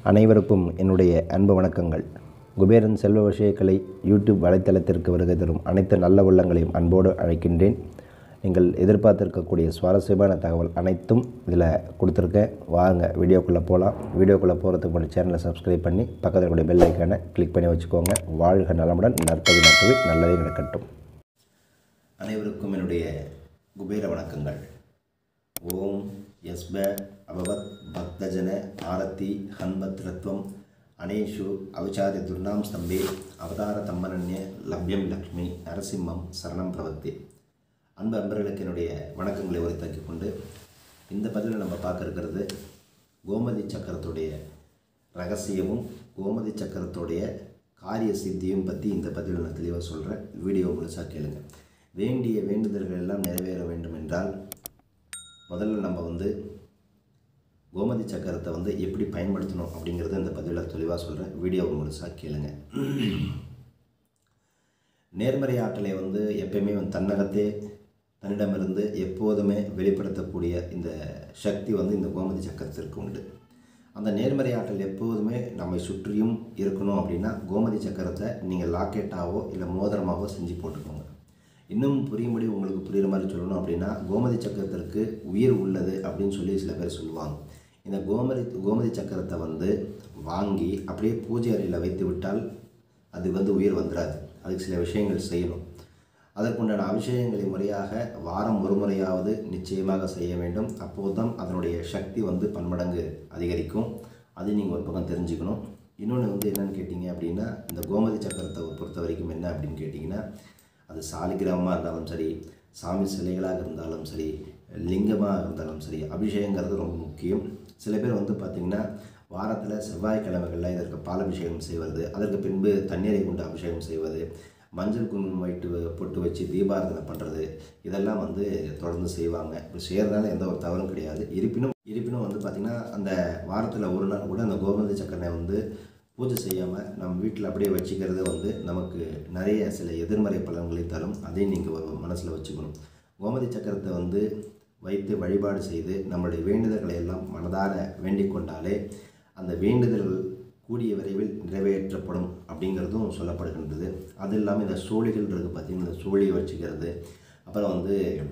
அனைவருக்கும் என்னுடைய அன்பு வணக்கங்கள் குபேரன் செல்வ விஷயக்கலை யூடியூப் வலைத்தளத்திற்கு வருகை தரும் அனைத்து நல்ல உள்ளங்களையும் அன்போடு அழைக்கின்றேன் நீங்கள் எதிர்பார்த்திருக்கக்கூடிய சுவாரஸ்யமான தகவல் அனைத்தும் இதில் கொடுத்துருக்கேன் வாங்க வீடியோக்குள்ளே போகலாம் வீடியோக்குள்ளே போகிறதுக்கு முன்னாடி சேனலை சப்ஸ்கிரைப் பண்ணி பக்கத்தில் இருக்கக்கூடிய பெல் ஐக்கானை கிளிக் பண்ணி வச்சுக்கோங்க வாழ்க நலமுடன் நற்பது நற்பது நல்லதே நடக்கட்டும் அனைவருக்கும் என்னுடைய குபேர வணக்கங்கள் ஓம் யஸ்ப அபவத் பக்தஜன ஆரத்தி ஹன்மத் ரத்வம் அனேஷு அவச்சாரிய துர்ணாம் ஸ்தம்பே அவதார தம்மனன்ய லப்யம் லக்ஷ்மி நரசிம்மம் சரணம் பிரவத்தி அன்பு அன்பர்களுக்கு என்னுடைய வணக்கங்களை உரித்தாக்கிக் கொண்டு இந்த பதிவில் நம்ம பார்க்க இருக்கிறது கோமதி சக்கரத்துடைய ரகசியமும் கோமதி சக்கரத்துடைய காரிய சித்தியும் பற்றி இந்த பதிவில் நான் தெளிவாக சொல்கிறேன் வீடியோ முழுசாக கேளுங்க வேண்டிய வேண்டுதல்கள் எல்லாம் நிறைவேற வேண்டும் என்றால் முதல்ல நம்ம வந்து கோமதி சக்கரத்தை வந்து எப்படி பயன்படுத்தணும் அப்படிங்கிறத இந்த பதிவில் தெளிவாக சொல்கிறேன் வீடியோவை முழுசாக கேளுங்க நேர்மறை ஆற்றலை வந்து எப்பயுமே வந்து தன்னகத்தே தன்னிடமிருந்து எப்போதுமே வெளிப்படுத்தக்கூடிய இந்த சக்தி வந்து இந்த கோமதி சக்கரத்திற்கு உண்டு அந்த நேர்மறை ஆற்றல் எப்போதுமே நம்மை சுற்றியும் இருக்கணும் அப்படின்னா கோமதி சக்கரத்தை நீங்கள் லாக்கெட்டாவோ இல்லை மோதிரமாவோ செஞ்சு போட்டுக்கோங்க இன்னும் புரியும்படி உங்களுக்கு புரியுற மாதிரி சொல்லணும் அப்படின்னா கோமதி சக்கரத்திற்கு உயிர் உள்ளது அப்படின்னு சொல்லி சில பேர் சொல்லுவாங்க இந்த கோமதி கோமதி சக்கரத்தை வந்து வாங்கி அப்படியே பூஜை அறையில் வைத்து விட்டால் அது வந்து உயிர் வந்துடாது அதுக்கு சில விஷயங்கள் செய்யணும் அதற்குண்டான அபிஷேகங்களை முறையாக வாரம் ஒரு முறையாவது நிச்சயமாக செய்ய வேண்டும் அப்போதுதான் அதனுடைய சக்தி வந்து பன்மடங்கு அதிகரிக்கும் அது நீங்கள் ஒரு பக்கம் தெரிஞ்சுக்கணும் இன்னொன்று வந்து என்னென்னு கேட்டிங்க அப்படின்னா இந்த கோமதி சக்கரத்தை பொறுத்த வரைக்கும் என்ன அப்படின்னு கேட்டிங்கன்னா அது சாலிகிராமமாக இருந்தாலும் சரி சாமி சிலைகளாக இருந்தாலும் சரி லிங்கமாக இருந்தாலும் சரி அபிஷேகங்கிறது ரொம்ப முக்கியம் சில பேர் வந்து பார்த்திங்கன்னா வாரத்தில் செவ்வாய்க்கிழமைகளில் இதற்கு பாலபிஷேகம் செய்வது அதற்கு பின்பு தண்ணீரை கொண்டு அபிஷேகம் செய்வது மஞ்சள் குங்குமம் வைட்டு பொட்டு வச்சு தீபாரதனை பண்ணுறது இதெல்லாம் வந்து தொடர்ந்து செய்வாங்க இப்போ செய்கிறதுனால எந்த ஒரு தவறும் கிடையாது இருப்பினும் இருப்பினும் வந்து பார்த்திங்கன்னா அந்த வாரத்தில் ஒரு நாள் கூட அந்த கோமதி சக்கரனை வந்து பூஜை செய்யாமல் நம்ம வீட்டில் அப்படியே வச்சுக்கிறது வந்து நமக்கு நிறைய சில எதிர்மறை பலன்களை தரும் அதையும் நீங்கள் மனசில் வச்சுக்கணும் கோமதி சக்கரத்தை வந்து வைத்து வழிபாடு செய்து நம்மளுடைய வேண்டுதல்களை எல்லாம் மனதார வேண்டிக் கொண்டாலே அந்த வேண்டுதல்கள் கூடிய விரைவில் நிறைவேற்றப்படும் அப்படிங்கிறதும் சொல்லப்படுகின்றது அது இல்லாமல் இந்த சோழிகள் இருக்குது பார்த்திங்கன்னா இந்த சோழியை வச்சுக்கிறது அப்புறம் வந்து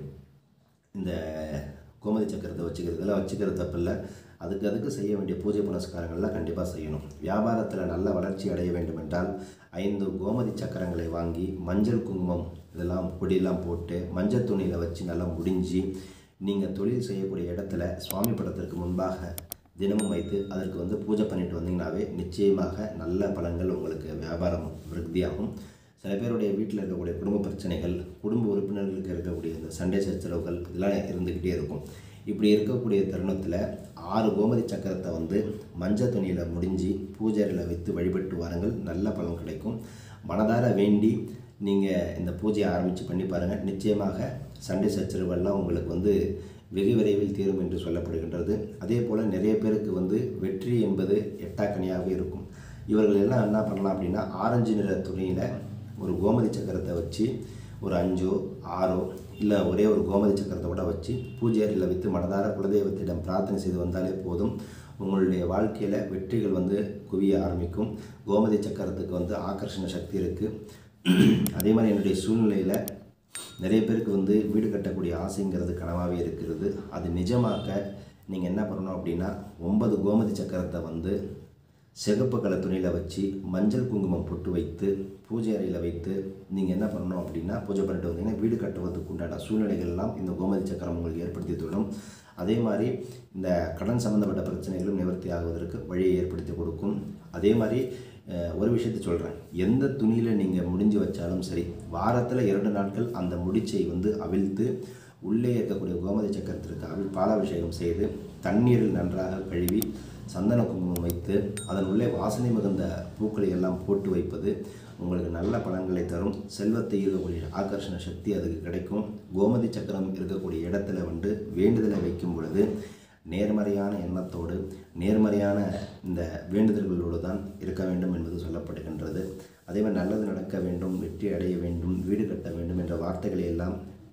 இந்த கோமதி சக்கரத்தை வச்சுக்கிறது இதெல்லாம் வச்சுக்கிறது தப்பில்லை அதுக்கு அதுக்கு செய்ய வேண்டிய பூஜை புனஸ்காரங்கள்லாம் கண்டிப்பாக செய்யணும் வியாபாரத்தில் நல்ல வளர்ச்சி அடைய வேண்டும் என்றால் ஐந்து கோமதி சக்கரங்களை வாங்கி மஞ்சள் குங்குமம் இதெல்லாம் பொடியெல்லாம் போட்டு மஞ்சள் துணியில் வச்சு நல்லா முடிஞ்சு நீங்கள் தொழில் செய்யக்கூடிய இடத்துல சுவாமி படத்திற்கு முன்பாக தினமும் வைத்து அதற்கு வந்து பூஜை பண்ணிட்டு வந்தீங்கன்னாவே நிச்சயமாக நல்ல பலன்கள் உங்களுக்கு வியாபாரம் விருத்தியாகும் சில பேருடைய வீட்டில் இருக்கக்கூடிய குடும்ப பிரச்சனைகள் குடும்ப உறுப்பினர்களுக்கு இருக்கக்கூடிய இந்த சண்டை சச்சரவுகள் இதெல்லாம் இருந்துக்கிட்டே இருக்கும் இப்படி இருக்கக்கூடிய தருணத்தில் ஆறு கோமதி சக்கரத்தை வந்து மஞ்சள் துணியில் முடிஞ்சு பூஜை அறையில் வைத்து வழிபட்டு வாருங்கள் நல்ல பலன் கிடைக்கும் மனதார வேண்டி நீங்கள் இந்த பூஜையை ஆரம்பித்து பண்ணி பாருங்கள் நிச்சயமாக சண்டை சச்சரவுகள்லாம் உங்களுக்கு வந்து வெகு விரைவில் தீரும் என்று சொல்லப்படுகின்றது அதே போல் நிறைய பேருக்கு வந்து வெற்றி என்பது எட்டாக்கனியாக இருக்கும் இவர்கள் எல்லாம் என்ன பண்ணலாம் அப்படின்னா ஆரஞ்சு நிற துணியில் ஒரு கோமதி சக்கரத்தை வச்சு ஒரு அஞ்சோ ஆறோ இல்லை ஒரே ஒரு கோமதி சக்கரத்தை கூட வச்சு பூஜை அறையில் வைத்து மனதார குலதெய்வத்திடம் பிரார்த்தனை செய்து வந்தாலே போதும் உங்களுடைய வாழ்க்கையில் வெற்றிகள் வந்து குவிய ஆரம்பிக்கும் கோமதி சக்கரத்துக்கு வந்து ஆக்கர்ஷண சக்தி இருக்குது அதே மாதிரி என்னுடைய சூழ்நிலையில் நிறைய பேருக்கு வந்து வீடு கட்டக்கூடிய ஆசைங்கிறது கனவாகவே இருக்கிறது அது நிஜமாக்க நீங்கள் என்ன பண்ணணும் அப்படின்னா ஒன்பது கோமதி சக்கரத்தை வந்து சிகப்பு கலர் துணியில் வச்சு மஞ்சள் குங்குமம் பொட்டு வைத்து பூஜை அறையில் வைத்து நீங்கள் என்ன பண்ணணும் அப்படின்னா பூஜை பண்ணிட்டு வந்தீங்கன்னா வீடு கட்டுவதற்கு உண்டான சூழ்நிலைகள்லாம் இந்த கோமதி சக்கரம் உங்களுக்கு ஏற்படுத்தி தரும் அதே மாதிரி இந்த கடன் சம்மந்தப்பட்ட பிரச்சனைகளும் நிவர்த்தி ஆகுவதற்கு வழியை ஏற்படுத்தி கொடுக்கும் அதே மாதிரி ஒரு விஷயத்தை சொல்கிறேன் எந்த துணியில் நீங்கள் முடிஞ்சு வச்சாலும் சரி வாரத்தில் இரண்டு நாட்கள் அந்த முடிச்சை வந்து அவிழ்த்து உள்ளே இருக்கக்கூடிய கோமதி சக்கரத்திற்கு அவி பாலாபிஷேகம் செய்து தண்ணீரில் நன்றாக கழுவி சந்தன குங்குமம் வைத்து அதன் உள்ளே வாசனை மிகுந்த பூக்களை எல்லாம் போட்டு வைப்பது உங்களுக்கு நல்ல பலன்களை தரும் செல்வத்தை ஈர்க்கக்கூடிய ஆகர்ஷண சக்தி அதுக்கு கிடைக்கும் கோமதி சக்கரம் இருக்கக்கூடிய இடத்துல வந்து வேண்டுதலை வைக்கும் பொழுது நேர்மறையான எண்ணத்தோடு நேர்மறையான இந்த வேண்டுதல்களோடு தான் இருக்க வேண்டும் என்பது சொல்லப்படுகின்றது அதேமாதிரி நல்லது நடக்க வேண்டும் வெற்றி அடைய வேண்டும் வீடு கட்ட வேண்டும் என்ற வார்த்தைகளை எல்லாம்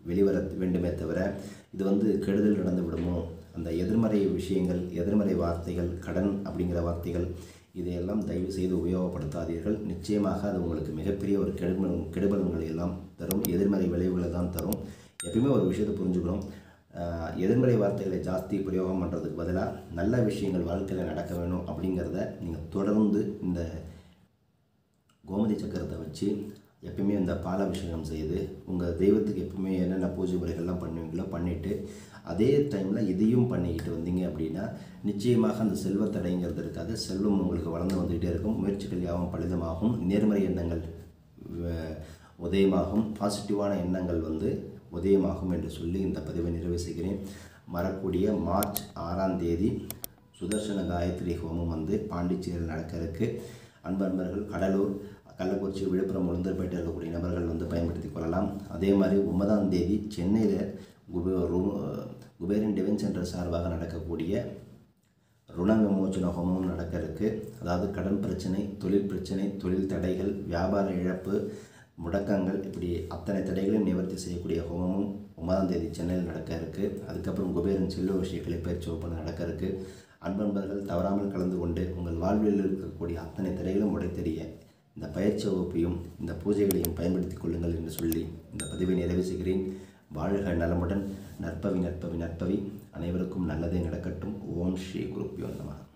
வெளிவர வேண்டுமே தவிர இது வந்து கெடுதல் நடந்து விடுமோ அந்த எதிர்மறை விஷயங்கள் எதிர்மறை வார்த்தைகள் கடன் அப்படிங்கிற வார்த்தைகள் இதையெல்லாம் தயவு செய்து உபயோகப்படுத்தாதீர்கள் நிச்சயமாக அது உங்களுக்கு மிகப்பெரிய ஒரு கெடுபல் கெடுபலன்களை எல்லாம் தரும் எதிர்மறை விளைவுகளை தான் தரும் எப்பயுமே ஒரு விஷயத்தை புரிஞ்சுக்கணும் ஆஹ் எதிர்மறை வார்த்தைகளை ஜாஸ்தி பிரயோகம் பண்ணுறதுக்கு பதிலாக நல்ல விஷயங்கள் வாழ்க்கையில் நடக்க வேணும் அப்படிங்கிறத நீங்கள் தொடர்ந்து இந்த கோமதி சக்கரத்தை வச்சு எப்பயுமே இந்த பாலாபிஷேகம் செய்து உங்கள் தெய்வத்துக்கு எப்பவுமே என்னென்ன பூஜை முறைகள்லாம் பண்ணுவீங்களோ பண்ணிவிட்டு அதே டைமில் இதையும் பண்ணிக்கிட்டு வந்தீங்க அப்படின்னா நிச்சயமாக அந்த செல்வத்தடைங்கிறது இருக்காது செல்வம் உங்களுக்கு வளர்ந்து வந்துக்கிட்டே இருக்கும் முயற்சிகள் யாவும் பலிதமாகும் நேர்மறை எண்ணங்கள் வ- உதயமாகும் பாசிட்டிவான எண்ணங்கள் வந்து உதயமாகும் என்று சொல்லி இந்த பதிவை நிறைவு செய்கிறேன் வரக்கூடிய மார்ச் ஆறாம் தேதி சுதர்சன காயத்ரி ஹோமம் வந்து பாண்டிச்சேரியில் நடக்க இருக்கு அன்பு அன்பர்கள் கடலூர் கள்ளக்குறிச்சி விழுப்புரம் உளுந்தூர்பேட்டை இருக்கக்கூடிய நபர்கள் வந்து பயன்படுத்தி கொள்ளலாம் அதே மாதிரி ஒன்பதாம் தேதி சென்னையில் குபே ரு- குபேரன் டிவென் சென்டர் சார்பாக நடக்கக்கூடிய ருண விமோச்சன ஹோமம் நடக்க இருக்கு அதாவது கடன் பிரச்சனை தொழில் பிரச்சனை தொழில் தடைகள் வியாபார இழப்பு முடக்கங்கள் இப்படி அத்தனை தடைகளையும் நிவர்த்தி செய்யக்கூடிய ஹோமமும் ஒன்பதாம் தேதி சென்னையில் நடக்க இருக்கு அதுக்கப்புறம் குபேரன் செல்வ விஷயங்களை பயிற்சி வகுப்பு நடக்க இருக்கு அன்பன்பர்கள் தவறாமல் கலந்து கொண்டு உங்கள் வாழ்வில் இருக்கக்கூடிய அத்தனை தடைகளும் உடைத்தெறிய இந்த பயிற்சி வகுப்பையும் இந்த பூஜைகளையும் பயன்படுத்திக் கொள்ளுங்கள் என்று சொல்லி இந்த பதிவை நிறைவு செய்கிறேன் வாழ்க நலமுடன் நற்பவி நற்பவி நற்பவி அனைவருக்கும் நல்லதே நடக்கட்டும் ஓம் ஸ்ரீ குருப்பியோ நமः